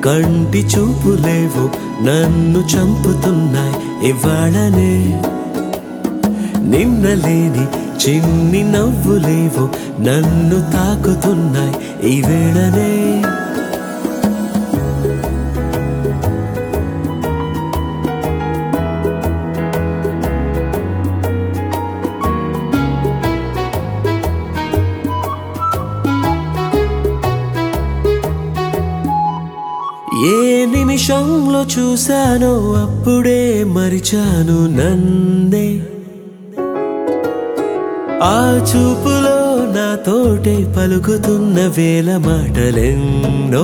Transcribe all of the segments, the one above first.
కంటి చూపులేవు నన్ను చంపుతున్నాయి ఇవాళనే నిన్నలేని చిన్ని నవ్వులేవు నన్ను తాకుతున్నాయి ఈ వేళనే ఏ నిమిషంలో చూశానో అప్పుడే మరిచాను నన్నే ఆ చూపులో నాతోటే పలుకుతున్న వేల మాటలెన్నో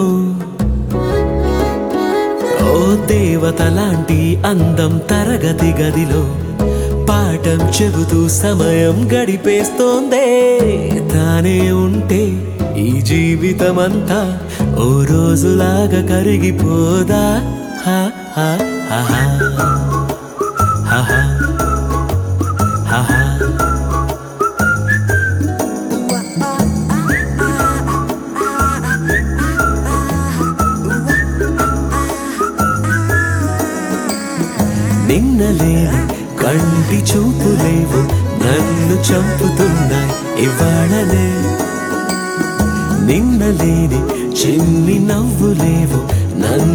ఓ దేవత లాంటి అందం తరగతి గదిలో పాఠం చెబుతూ సమయం గడిపేస్తోందే తానే ఉంటే ఈ జీవితమంతా ఓ రోజులాగా కరిగిపోదా హా హా హా హా హా హా హా హా నిన్నలేని కంటి చూపులేవు నన్ను చంపుతున్నాయి ఇవాళనే నిన్నలేని చిన్ని నవ్వులేవు నన్ను